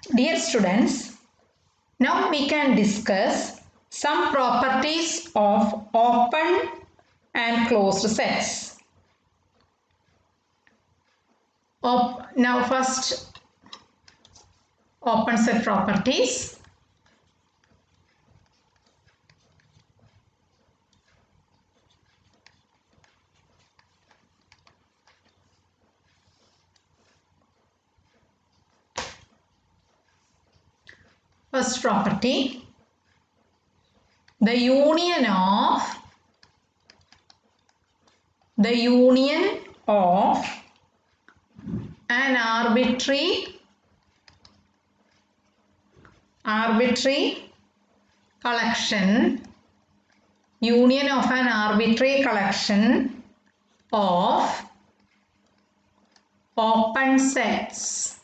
Dear students, now we can discuss some properties of open and closed sets. Op- now first open set properties. First property the union of the union of an arbitrary arbitrary collection union of an arbitrary collection of open sets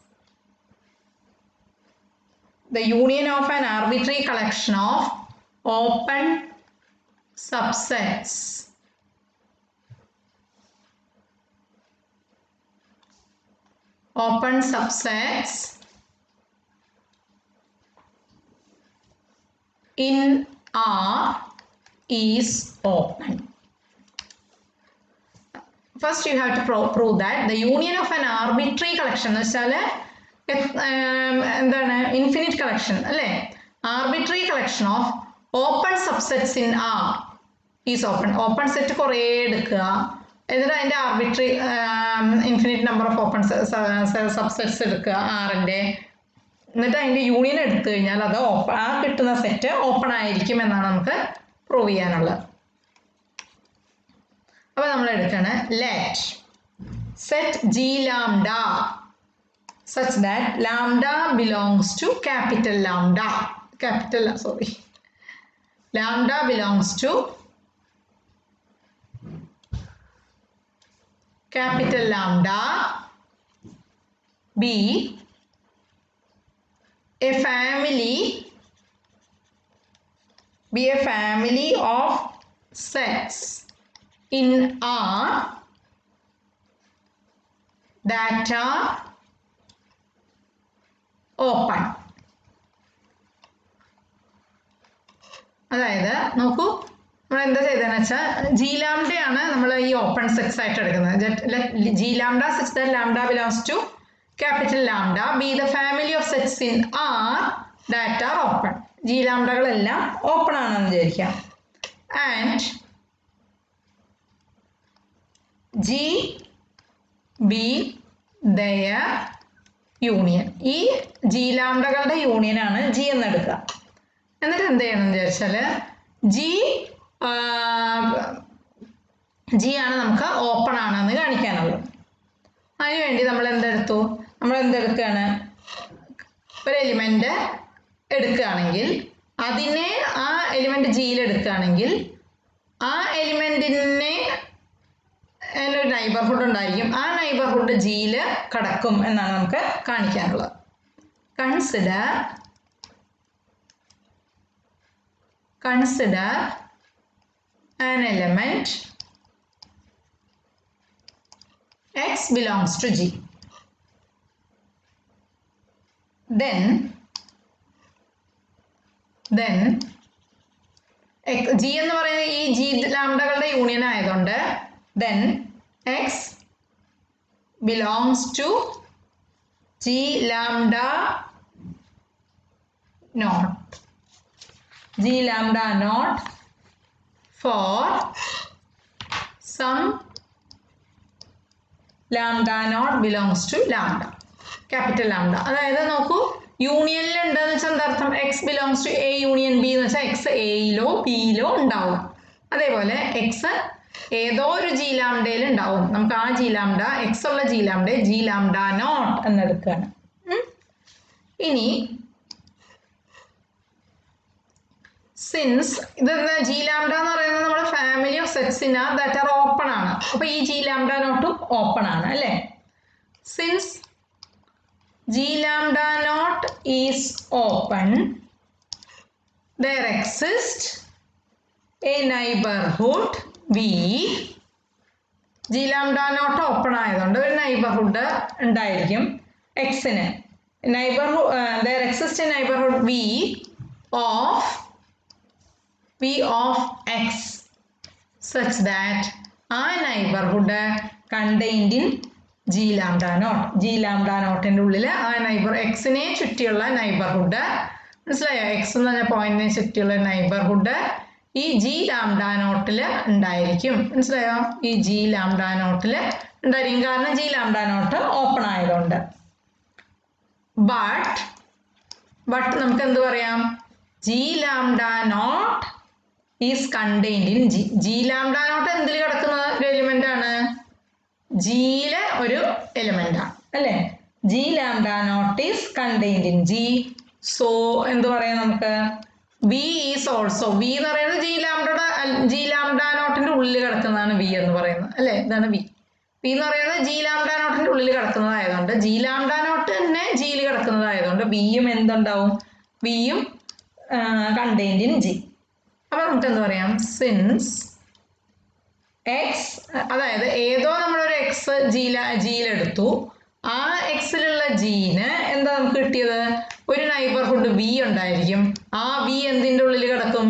the union of an arbitrary collection of open subsets open subsets in R is open. First, you have to pro- prove that the union of an arbitrary collection എന്ന് വെച്ചാൽ എന്താണ് infinite collection അല്ലേ arbitrary collection of open subsets in R is open open set കുറേ എടുക്കുക എന്നിട്ട് അതിൻ്റെ arbitrary infinite number of open subsets എടുക്കുക ആറിൻ്റെ എന്നിട്ട് അതിൻ്റെ യൂണിയൻ എടുത്തു കഴിഞ്ഞാൽ അത് ഓപ്പൺ ആ കിട്ടുന്ന സെറ്റ് ഓപ്പൺ ആയിരിക്കും എന്നാണ് നമുക്ക് പ്രൂവ് ചെയ്യാനുള്ളത് അപ്പോൾ നമ്മൾ എടുക്കുകയാണ് let set G lambda such that lambda belongs to capital lambda capital sorry lambda belongs to capital lambda be a family be a family of sets in R that are open അതായത് നോക്കൂ നമ്മൾ എന്താ ചെയ്തതെന്ന് വെച്ചാൽ G ലാംഡയാണ് നമ്മൾ ഈ open sets ആയിട്ട് എടുക്കുന്നത് G lambda six the lambda belongs to capital lambda be the family of sets in R that are open G ലാംഡകളെല്ലാം ഓപ്പൺ ആണെന്ന് വിചാരിക്കാം and G be their union ഈ ജി ലാംഡകളുടെ യൂണിയനാണ് ജി എന്നെടുക്കുക എന്നിട്ട് എന്ത് ചെയ്യണം എന്ന് വിചാരിച്ചാൽ ജി ജി ആണ് നമുക്ക് ഓപ്പൺ ആണെന്ന് കാണിക്കാനുള്ളത് അതിനുവേണ്ടി നമ്മൾ എന്തെടുത്തു നമ്മൾ എന്തെടുക്കുകയാണ് ഒരു എലിമെൻ്റ് എടുക്കുകയാണെങ്കിൽ അതിനെ ആ എലിമെൻ്റ് ജിയിൽ എടുക്കുകയാണെങ്കിൽ ആ എലിമെൻറ്റിനെ അതിനൊരു നൈബർഹുഡ് ഉണ്ടായിരിക്കും ആ നൈബർഹുഡ് ജിയിൽ കടക്കും എന്നാണ് നമുക്ക് കാണിക്കാനുള്ളത് consider consider an element x belongs to G then then G എന്ന് പറയുന്നത് ഈ ജി ലാംഡകളുടെ യൂണിയൻ ആയതുകൊണ്ട് then x belongs to g lambda naught g lambda naught for some lambda naught belongs to lambda capital lambda അതായത് നോക്കൂ യൂണിയനിൽ ഉണ്ടെന്ന് വെച്ചാൽ എന്താ അർത്ഥം x belongs to A union B എന്ന് വെച്ചാൽ എക്സ് എയിലോ ബിയിലോ ഉണ്ടാവും അതേപോലെ എക്സ് ഏതോ ഒരു ജി ലാംഡയിൽ ഉണ്ടാവും നമുക്ക് ആ ജി ലാംഡ എക്സ് ഉള്ള G lambda G lambda naught എന്നെടുക്കുകയാണ് ഇനി സിൻസ് ഇത് ജി ലാംഡ എന്ന് പറയുന്നത് നമ്മുടെ family of sets in R that are open ആണ് അപ്പൊ ഈ ജി ലാംഡ നോട്ടും ഓപ്പൺ ആണ് അല്ലേ since G lambda naught is open there exist a neighbourhood V G lambda naught open ആയതുകൊണ്ട് ഒരു നൈബർഹുഡ് ഉണ്ടായിരിക്കും എക്സിന് neighborhood uh, there exists a neighborhood v of v of x such that ആ neighbourhood contained in G lambda naught G lambda നോട്ടിൻ്റെ ഉള്ളിൽ ആ neighbour എക്സിനെ ചുറ്റിയുള്ള നൈബർഹുഡ് മനസ്സിലായോ എക്സ് എന്ന് പറഞ്ഞ പോയിന്റിനെ ചുറ്റിയുള്ള നൈബർഹുഡ് ഈ ജി ലാംഡ നോട്ടിൽ ഉണ്ടായിരിക്കും മനസ്സിലായോ ഈ ജി ലാംഡ നോട്ടിൽ ഉണ്ടായിരിക്കും കാരണം ജി ലാംഡ നോട്ട് ഓപ്പൺ ആയതുകൊണ്ട് ബട്ട് ബട്ട് നമുക്ക് എന്ത് പറയാം G lambda naught is contained in G G lambda naught എന്തിൽ കിടക്കുന്ന ഒരു എലിമെന്റ് ആണ് ജിയിലെ ഒരു എലിമെന്റ് ആണ് അല്ലേ G lambda naught is contained in G so എന്ത് പറയാം നമുക്ക് വി ഈസ് ഓൾസോ വി എന്ന് പറയുന്നത് ജി ലാംഡയുടെ ജി ലാംഡ നോട്ടിന്റെ ഉള്ളിൽ കിടക്കുന്നതാണ് വി എന്ന് പറയുന്നത് അല്ലേ ഇതാണ് വി വി എന്ന് പറയുന്നത് ജി ലാംഡ നോട്ടിന്റെ ഉള്ളിൽ കിടക്കുന്നതായതുകൊണ്ട് ജി ലാംഡ നോട്ട് തന്നെ ജിയിൽ കിടക്കുന്നതായതുകൊണ്ട് വിയും എന്തുണ്ടാവും വിയും കണ്ടെയ്ൻഡ് ഇൻ ജി അപ്പൊ നമുക്ക് എന്താ പറയാം സിൻസ് എക്സ് അതായത് ഏതോ നമ്മളൊരു എക്സ് ജിയില ജിയിലെടുത്തു ആ എക്സിലുള്ള ജീന് എന്താ നമുക്ക് കിട്ടിയത് ഒരു നൈബർഹുഡ് വി ഉണ്ടായിരിക്കും ആ വി എന്തിൻ്റെ ഉള്ളിൽ കിടക്കും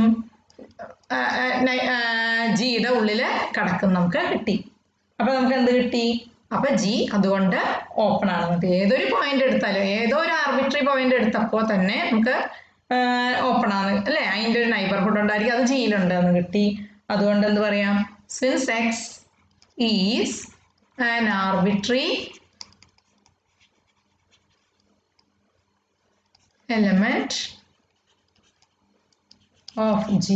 ജിയുടെ ഉള്ളിൽ കിടക്കും നമുക്ക് കിട്ടി അപ്പൊ നമുക്ക് എന്ത് കിട്ടി അപ്പൊ ജി അതുകൊണ്ട് ഓപ്പൺ ആണ് നമുക്ക് ഏതൊരു പോയിന്റ് എടുത്താലും ഏതോ ഒരു ആർബിട്രറി പോയിന്റ് എടുത്തപ്പോൾ തന്നെ നമുക്ക് ഓപ്പൺ ആണ് അല്ലേ അതിൻ്റെ ഒരു നൈബർഹുഡ് ഉണ്ടായിരിക്കും അത് ജിയിലുണ്ട് എന്ന് കിട്ടി അതുകൊണ്ട് എന്ത് പറയാം since x is an arbitrary element of G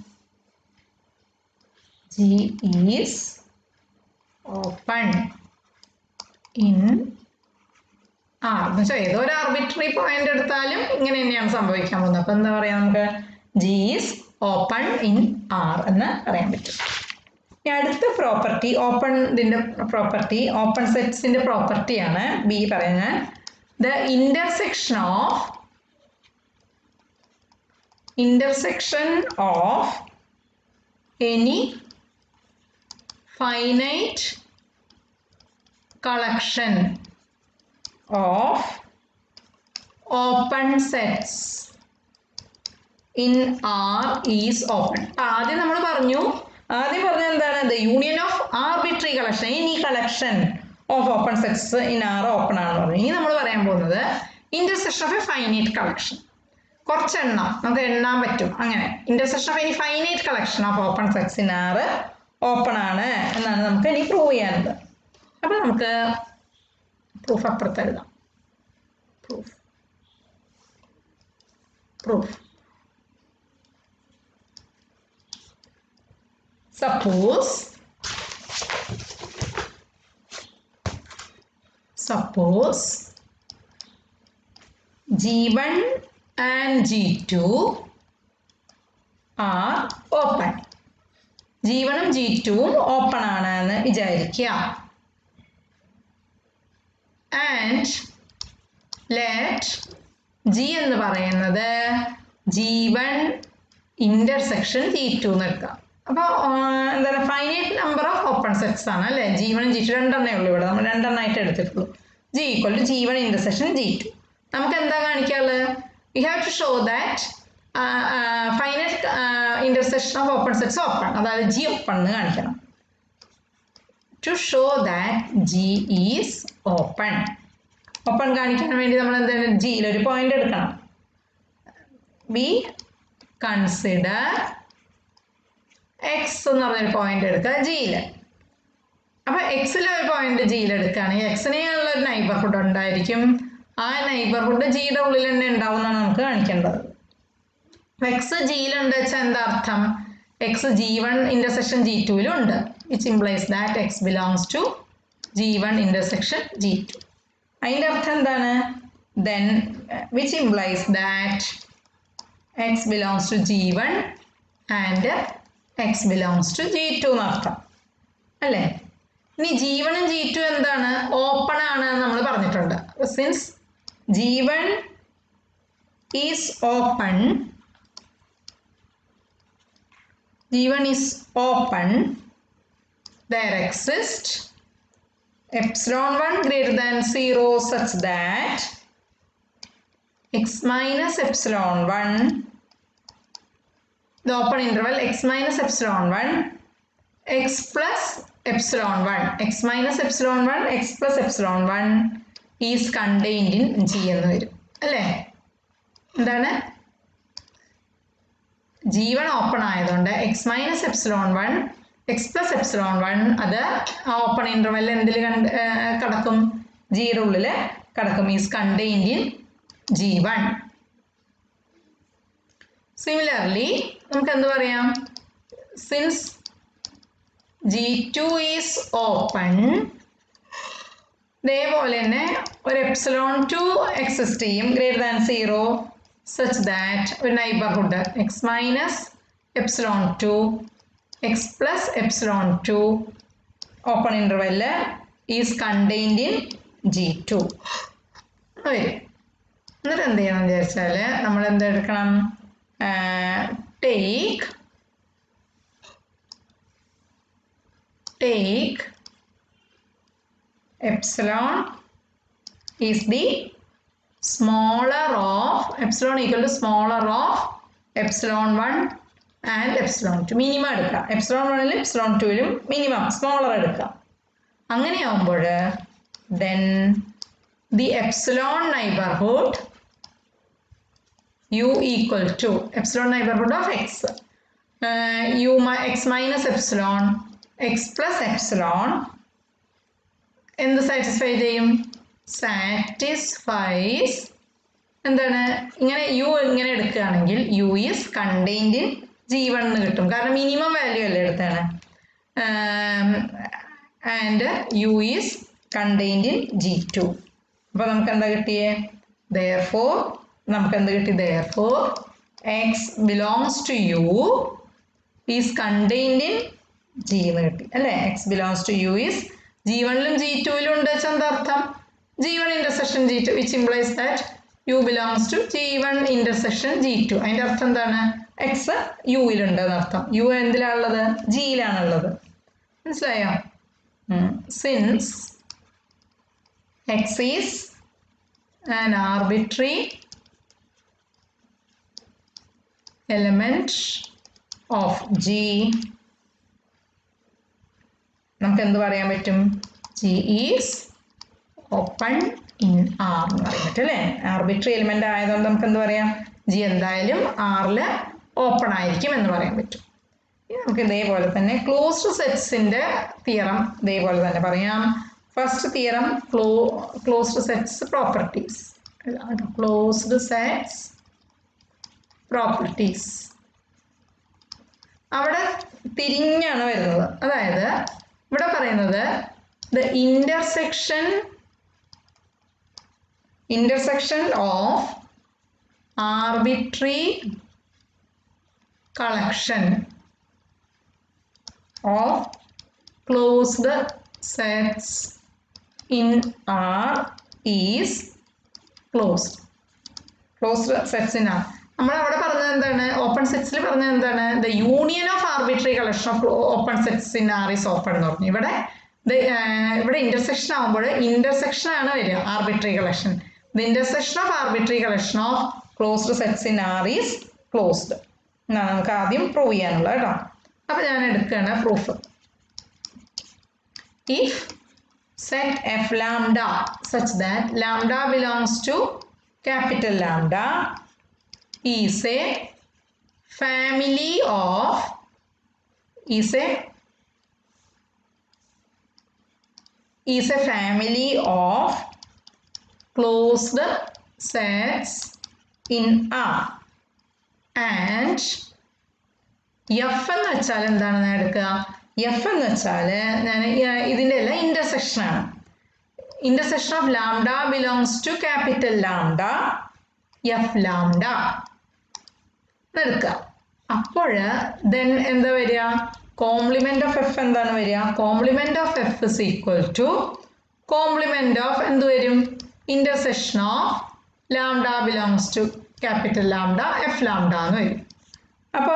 G is open in ആ എന്ന് വെച്ചാൽ ഏതോ ഒരു ആർബിട്രറി പോയിന്റ് എടുത്താലും ഇങ്ങനെ തന്നെയാണ് സംഭവിക്കാൻ പോകുന്നത് അപ്പൊ എന്താ പറയാ നമുക്ക് G is open in R എന്ന് പറയാൻ പറ്റും ഇനി അടുത്ത പ്രോപ്പർട്ടി ഓപ്പൺ ഇതിന്റെ പ്രോപ്പർട്ടി ഓപ്പൺ സെറ്റ്സിന്റെ പ്രോപ്പർട്ടിയാണ് ബി പറയുന്നത് the intersection of intersection of any finite collection of open sets in R is open. ആദ്യം നമ്മൾ പറഞ്ഞു ആദ്യം പറഞ്ഞത് എന്താണ് the union of arbitrary collection ഇനി collection of open sets in R open ആണെന്ന് പറഞ്ഞു ഇനി നമ്മൾ പറയാൻ പോകുന്നത് intersection of a finite collection കുറച്ചെണ്ണം നമുക്ക് എണ്ണാൻ പറ്റും അങ്ങനെ intersection of any finite collection of open sets in R open ആണ് എന്നാണ് നമുക്ക് ഇനി പ്രൂവ് ചെയ്യാനുള്ളത് അപ്പൊ നമുക്ക് പ്രൂഫ് അപ്പുറത്ത് എഴുതാം proof proof suppose suppose G1 and G2 are open. G1ഉം G2ഉം ഓപ്പൺ ആണ് എന്ന് വിചാരിക്കുക ആൻഡ് ലെറ്റ് ജി എന്ന് പറയുന്നത് G one intersection G two എന്ന് എടുക്കാം അപ്പോൾ എന്താ പറയുക finite number of open sets ആണ് അല്ലേ ജി വൺ ജി ടു രണ്ടെണ്ണേ ഉള്ളൂ ഇവിടെ നമ്മൾ രണ്ടെണ്ണമായിട്ട് എടുത്തിട്ടുള്ളൂ G equal to G one intersection G two നമുക്ക് എന്താ കാണിക്കാനുള്ളത് we have to show that finite intersection of open sets open അതായത് ജി ഓപ്പൺ എന്ന് കാണിക്കണം to show that G is open open കാണിക്കാൻ വേണ്ടി നമ്മൾ എന്താണ് ജിയിൽ ഒരു പോയിന്റ് എടുക്കണം വി കൺസിഡർ എക്സ് എന്ന് പറഞ്ഞൊരു പോയിന്റ് എടുക്കുക ജിയിൽ അപ്പൊ എക്സിലെ ഒരു പോയിന്റ് ജിയിൽ എടുക്കുകയാണെങ്കിൽ എക്സിനെയുള്ള ഒരു നൈബർഹുഡ് ഉണ്ടായിരിക്കും ആ നൈബർഹുഡ് ജിയുടെ ഉള്ളിൽ തന്നെ ഉണ്ടാവും എന്നാണ് നമുക്ക് കാണിക്കേണ്ടത് എക്സ് ജിയിലുണ്ട് വെച്ചാൽ എന്താ അർത്ഥം x G one intersection G ടുവിലും ഉണ്ട് which implies that x belongs to G one intersection G two അതിൻ്റെ അർത്ഥം എന്താണ് then which implies that x belongs to G one and x belongs to G two എന്നർത്ഥം അല്ലേ ഇനി G വണും G two എന്താണ് ഓപ്പൺ ആണ് എന്ന് നമ്മൾ പറഞ്ഞിട്ടുണ്ട് since G one is open G one is open there exist epsilon 1 greater than 0 such that x minus epsilon one the open interval x minus epsilon 1 x plus epsilon 1 x minus epsilon 1 x plus epsilon 1 is contained in g എന്ന് വരും അല്ലേ എന്താണ് G one open ആയതുകൊണ്ട് x minus epsilon one x plus epsilon one അത് ആ open interval എന്തിൽ കണ്ട് കിടക്കും ജിയുടെ ഉള്ളിൽ കിടക്കും is contained in G one similarly നമുക്ക് എന്ത് പറയാം since G two is open ഇതേപോലെ തന്നെ ഒരു എപ്സിലോൺ ടു എക്സിസ്റ്റ് ചെയ്യും greater than zero such that ഒരു neighbourhood x minus epsilon two x plus epsilon two open interval is contained in G two വരും എന്നിട്ട് എന്ത് ചെയ്യണം വിചാരിച്ചാൽ നമ്മൾ എന്തെടുക്കണം take take epsilon is the smaller of epsilon equal to smaller of epsilon 1 and epsilon 2 minimum എടുക്കാം epsilon വണ്ണിലും epsilon ടുവിലും മിനിമം സ്മോളർ എടുക്കാം അങ്ങനെയാവുമ്പോൾ then the epsilon neighbourhood u equal to epsilon neighborhood of x uh, u mi x minus epsilon x plus epsilon എന്ത് satisfy ചെയ്യും satisfies എന്താണ് ഇങ്ങനെ U ഇങ്ങനെ എടുക്കുകയാണെങ്കിൽ U is contained in G one എന്ന് കിട്ടും കാരണം മിനിമം വാല്യൂ അല്ലേ എടുത്താണ് and U is contained in G two അപ്പോൾ നമുക്ക് എന്താ കിട്ടിയേ ദയർ ഫോർ നമുക്ക് എന്ത് കിട്ടി therefore x belongs to U is contained in G എന്ന് കിട്ടി അല്ലേ x belongs to U is G വണ്ണിലും ജി ടുവിലും ഉണ്ട് വെച്ചാൽ എന്താ അർത്ഥം G one intersection G two which implies that U belongs to G one intersection G two അതിൻ്റെ അർത്ഥം എന്താണ് എക്സ് യുയിലുണ്ട് എന്നർത്ഥം യു എന്തിലാണുള്ളത് ജിയിലാണുള്ളത് മനസ്സിലായോ since x is an arbitrary element of G നമുക്ക് എന്ത് പറയാൻ പറ്റും G is open in R എന്ന് പറയാൻ പറ്റും അല്ലേ ആർബിട്രറി എലിമെന്റ് ആയതുകൊണ്ട് നമുക്ക് എന്ത് പറയാം ജി എന്തായാലും ആറിൽ ഓപ്പൺ ആയിരിക്കും എന്ന് പറയാൻ പറ്റും ഇനി നമുക്ക് ഇതേപോലെ തന്നെ ക്ലോസ്ഡ് സെറ്റ്സിന്റെ തിയറം ഇതേപോലെ തന്നെ പറയാം ഫസ്റ്റ് തിയറം ക്ലോ closed sets properties closed sets properties അവിടെ തിരിഞ്ഞാണ് വരുന്നത് അതായത് ഇവിടെ പറയുന്നത് the intersection intersection of arbitrary collection of closed sets in R is closed. Closed sets in R. നമ്മൾ അവിടെ പറഞ്ഞത് എന്താണ് ഓപ്പൺ സെറ്റ്സിൽ പറഞ്ഞത് എന്താണ് the union of arbitrary collection of open sets in R is open എന്ന് പറഞ്ഞു ഇവിടെ ഇവിടെ ഇന്റർസെക്ഷൻ ആകുമ്പോൾ ഇന്റർസെക്ഷൻ ആണ് വരിക arbitrary collection the intersection of arbitrary collection of closed sets in R is closed എന്നാണ് നമുക്ക് ആദ്യം പ്രൂവ് ചെയ്യാനുള്ളത് കേട്ടോ അപ്പൊ ഞാൻ എടുക്കുകയാണ് proof if set f lambda such that lambda belongs to capital lambda is a family of is a is a family of closed sets in R and F എന്ന് വെച്ചാൽ എന്താണെന്ന് എടുക്കുക എഫ് എന്ന് വെച്ചാൽ ഞാൻ ഇതിൻ്റെ എല്ലാം ഇൻ്റർസെക്ഷൻ ആണ് intersection of lambda belongs to capital lambda F lambda എടുക്കുക അപ്പോൾ ദെൻ എന്താ വരിക കോംപ്ലിമെന്റ് ഓഫ് എഫ് എന്താണ് വരിക complement of F is equal to complement of എന്ത് വരും intersection of lambda belongs to capital lambda F lambda എന്ന് വരും അപ്പോൾ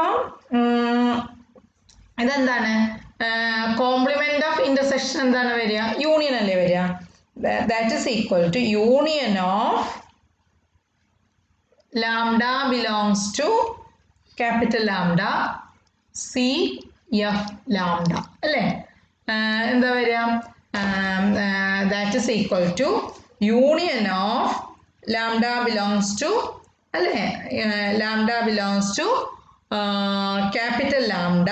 ഇതെന്താണ് കോംപ്ലിമെന്റ് ഓഫ് ഇന്റർസെക്ഷൻ എന്താണ് വരിക യൂണിയൻ അല്ലേ വരിക that is equal to union of lambda belongs to capital lambda C F lambda അല്ലേ ആഹ് എന്താ വരിക that is equal to union of lambda belongs to അല്ലേ lambda belongs to capital lambda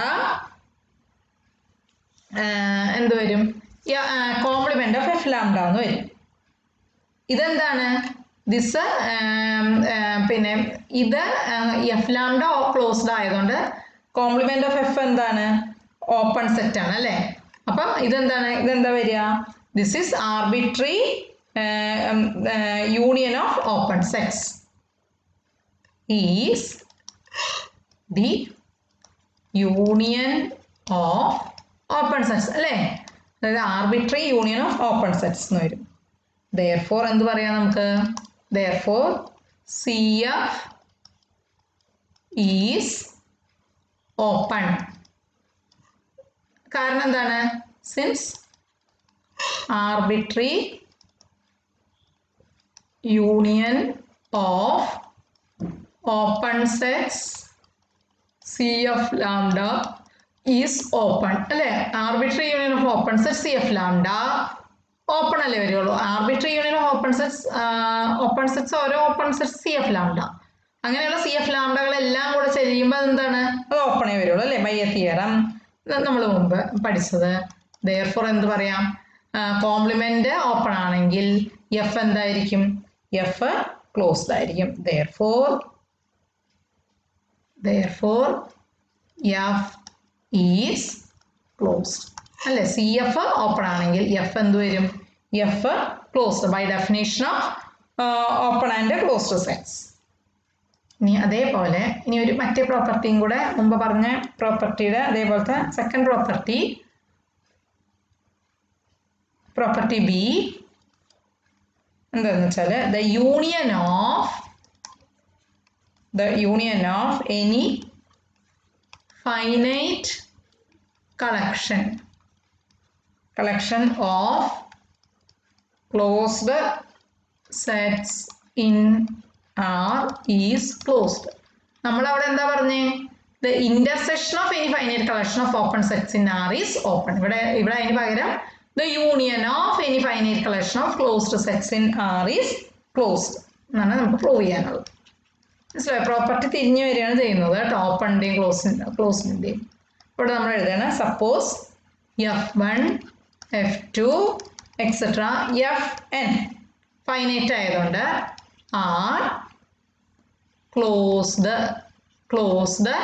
എന്ത് വരും കോംപ്ലിമെന്റ് ഓഫ് എഫ് ലാംഡ എന്ന് വരും ഇതെന്താണ് ദിസ് പിന്നെ ഇത് എഫ് ലാംഡ ക്ലോസ്ഡ് ആയതുകൊണ്ട് കോംപ്ലിമെന്റ് ഓഫ് എഫ് എന്താണ് ഓപ്പൺ സെറ്റ് ആണ് അല്ലേ അപ്പം ഇതെന്താണ് ഇതെന്താ വരിക this is arbitrary union of open sets is the union of open sets അല്ലേ അതായത് arbitrary union of open sets എന്ന് വരും ദയർഫോർ എന്ത് പറയാം നമുക്ക് therefore C F is open കാരണം എന്താണ് since arbitrary union of open sets C F lambda is open അല്ലേ arbitrary union of open set C F lambda open അല്ലേ വരുള്ളൂ arbitrary union of open sets open sets ഓരോ open sets C F lambda അങ്ങനെയുള്ള C F ലാംഡകളെല്ലാം കൂടെ ചെയ്യുമ്പോൾ എന്താണ് അത് ഓപ്പണേ വരുള്ളൂ അല്ലേ ബൈ എ തിയറം നമ്മൾ മുമ്പ് പഠിച്ചത് ദയർഫോർ എന്ത് പറയാം കോംപ്ലിമെന്റ് ഓപ്പൺ ആണെങ്കിൽ എഫ് എന്തായിരിക്കും എഫ് ക്ലോസ്ഡ് ആയിരിക്കും therefore therefore F is closed അല്ലേ സി എഫ് ഓപ്പൺ ആണെങ്കിൽ എഫ് എന്ത് വരും F closed by definition of open and closed sets ഇനി അതേപോലെ ഇനി ഒരു മറ്റേ പ്രോപ്പർട്ടിയും കൂടെ മുമ്പ് പറഞ്ഞ പ്രോപ്പർട്ടിയുടെ അതേപോലത്തെ സെക്കൻഡ് പ്രോപ്പർട്ടി പ്രോപ്പർട്ടി ബി എന്താന്ന് വെച്ചാൽ the union of the union of any finite collection collection of closed sets in R is closed നമ്മളവിടെ എന്താ പറഞ്ഞേ the intersection of any finite collection of open sets in R is open ഇവിടെ ഇവിടെ അതിന് പകരം the union of any finite collection of closed sets in R is closed എന്നാണ് നമുക്ക് prove ചെയ്യാനുള്ളത് മനസ്സിലായോ പ്രോപ്പർട്ടി തിരിഞ്ഞു വരികയാണ് ചെയ്യുന്നത് കേട്ടോ ഓപ്പണിൻ്റെയും ക്ലോസിൻ്റെ ക്ലോസിൻ്റെയും ഇവിടെ നമ്മൾ എഴുതണം suppose F one F two etcetera F N finite ആയതുകൊണ്ട് R closed closed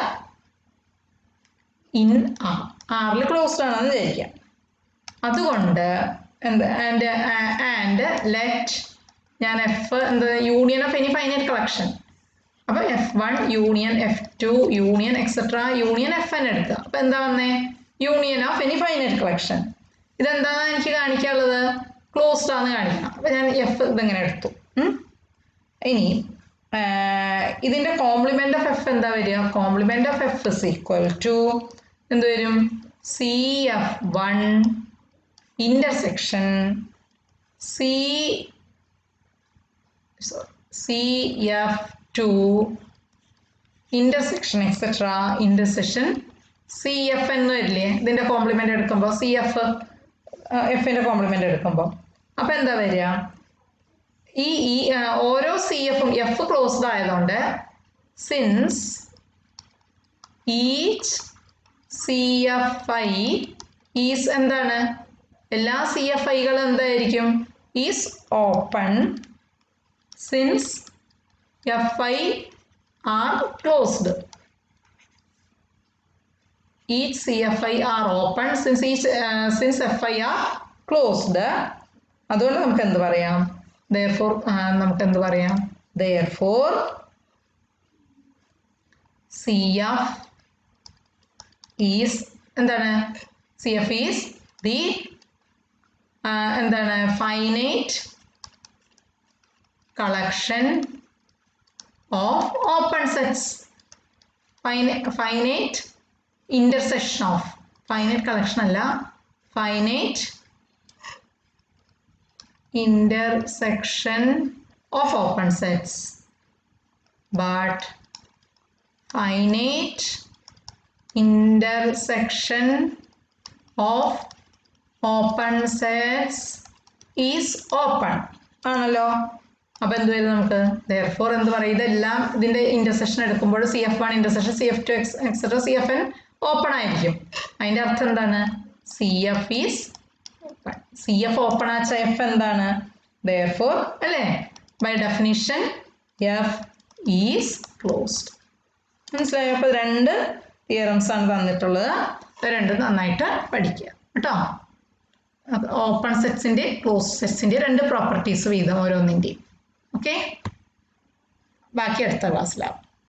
in R ആറിൽ ക്ലോസ്ഡ് ആണെന്ന് വിചാരിക്കാം അതുകൊണ്ട് എന്ത് ആൻഡ് ആൻഡ് ലെറ്റ് ഞാൻ എഫ് എന്ത് union of any finite collection അപ്പോൾ F one union F two union etcetera union F N എടുക്കുക അപ്പോൾ എന്താ വന്നേ union of any finite collection ഇതെന്താണ് എനിക്ക് കാണിക്കാനുള്ളത് ക്ലോസ്ഡ് ആണെന്ന് കാണിക്കണം അപ്പോൾ ഞാൻ എഫ് ഇതിങ്ങനെ എടുത്തു ഉം. ഇനി ഇതിൻ്റെ കോംപ്ലിമെൻ്റ് ഓഫ് എഫ് എന്താ വരിക complement of F is equal to എന്ത് വരും C F one intersection C C F two intersection etcetera intersection C F എന്ന് വരില്ലേ ഇതിൻ്റെ കോംപ്ലിമെൻ്റ് എടുക്കുമ്പോൾ സി എഫ് എഫിൻ്റെ കോംപ്ലിമെൻ്റ് എടുക്കുമ്പോൾ അപ്പോൾ എന്താ വരിക ഈ ഈ ആ, ഓരോ സി എഫും എഫ് ക്ലോസ്ഡ് ആയതുകൊണ്ട് since each C F I is എന്താണ് എല്ലാ സി എഫ് ഐകളും എന്തായിരിക്കും is open since F I are closed each CFI are open since each uh, since FI are closed അതുകൊണ്ട് നമുക്ക് എന്ത് പറയാം therefore uh, നമുക്ക് എന്ത് പറയാം therefore CF is എന്താണ് CF is the uh, എന്താണ് finite collection of open sets finite finite intersection of finite collection അല്ല finite intersection of open sets but finite intersection of open sets is open ആണല്ലോ അപ്പൊ എന്ത് വരും നമുക്ക് therefore എന്ത് പറയും ഇതെല്ലാം ഇതിന്റെ ഇന്റർസെക്ഷൻ എടുക്കുമ്പോൾ C F one intersection C F two X etcetera C F N open ആയിരിക്കും അതിന്റെ അർത്ഥം എന്താണ് C F is open C F open each F എന്താണ് ദർഫോർ അല്ലേ by definition F is closed മനസ്സിലായോ അപ്പോൾ രണ്ട് തിയറംസ് ആണ് തന്നിട്ടുള്ളത് ഇത് രണ്ടും നന്നായിട്ട് പഠിക്കുക കേട്ടോ ഓപ്പൺ സെറ്റ്സിന്റെ ക്ലോസ് സെറ്റ്സിന്റെ രണ്ട് പ്രോപ്പർട്ടീസ് വീതം ഓരോന്നിൻ്റെയും ഓക്കെ ബാക്കി അടുത്ത ക്ലാസ്സിലാവും